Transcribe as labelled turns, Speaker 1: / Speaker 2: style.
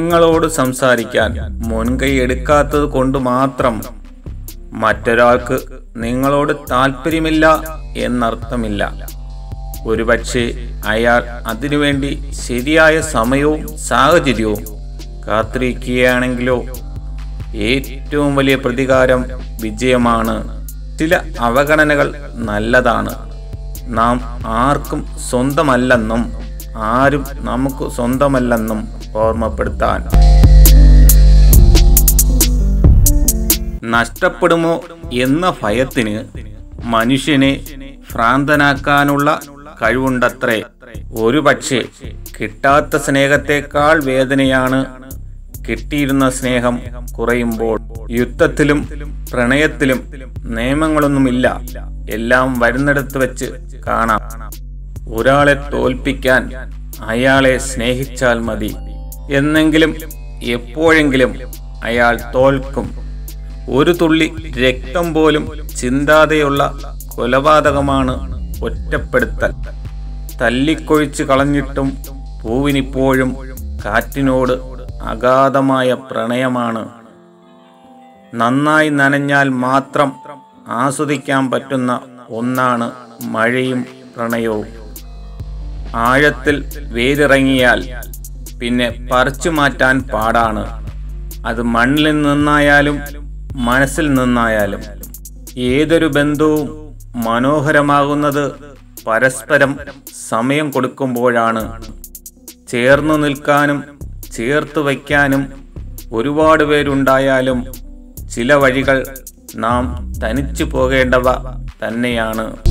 Speaker 1: നിങ്ങളോട് സംസാരിക്കാൻ മുൻകൈ എടുക്കാത്തത് കൊണ്ട് മാത്രം മറ്റൊരാൾക്ക് നിങ്ങളോട് താല്പര്യമില്ല എന്നർത്ഥമില്ല ഒരുപക്ഷെ അയാൾ അതിനുവേണ്ടി ശരിയായ സമയവും സാഹചര്യവും കാത്തിരിക്കുകയാണെങ്കിലോ ഏറ്റവും വലിയ പ്രതികാരം വിജയമാണ് ചില അവഗണനകൾ നല്ലതാണ് നാം ആർക്കും സ്വന്തമല്ലെന്നും ആരും നമുക്ക് സ്വന്തമല്ലെന്നും ഓർമ്മപ്പെടുത്താൻ നഷ്ടപ്പെടുമോ എന്ന ഭയത്തിന് മനുഷ്യനെ ഭ്രാന്തനാക്കാനുള്ള കഴിവുണ്ടത്രേ ഒരുപക്ഷെ കിട്ടാത്ത സ്നേഹത്തെക്കാൾ വേദനയാണ് കിട്ടിയിരുന്ന സ്നേഹം കുറയുമ്പോൾ യുദ്ധത്തിലും പ്രണയത്തിലും നിയമങ്ങളൊന്നുമില്ല എല്ലാം വരുന്നിടത്ത് വെച്ച് കാണാം ഒരാളെ തോൽപ്പിക്കാൻ അയാളെ സ്നേഹിച്ചാൽ മതി എന്നെങ്കിലും എപ്പോഴെങ്കിലും അയാൾ തോൽക്കും ഒരു തുള്ളി രക്തം പോലും ചിന്താതെയുള്ള കൊലപാതകമാണ് ഒറ്റപ്പെടുത്തൽ തല്ലിക്കൊഴിച്ച് കളഞ്ഞിട്ടും പൂവിനിപ്പോഴും കാറ്റിനോട് അഗാധമായ പ്രണയമാണ് നന്നായി നനഞ്ഞാൽ മാത്രം ആസ്വദിക്കാൻ പറ്റുന്ന ഒന്നാണ് മഴയും പ്രണയവും ആഴത്തിൽ വേരിറങ്ങിയാൽ പിന്നെ പറിച്ചു മാറ്റാൻ പാടാണ് അത് മണ്ണിൽ നിന്നായാലും മനസ്സിൽ നിന്നായാലും ഏതൊരു ബന്ധവും മനോഹരമാകുന്നത് പരസ്പരം സമയം കൊടുക്കുമ്പോഴാണ് ചേർന്നു നിൽക്കാനും ചേർത്ത് വയ്ക്കാനും ഒരുപാട് പേരുണ്ടായാലും ചില വഴികൾ നാം തനിച്ചു പോകേണ്ടവ തന്നെയാണ്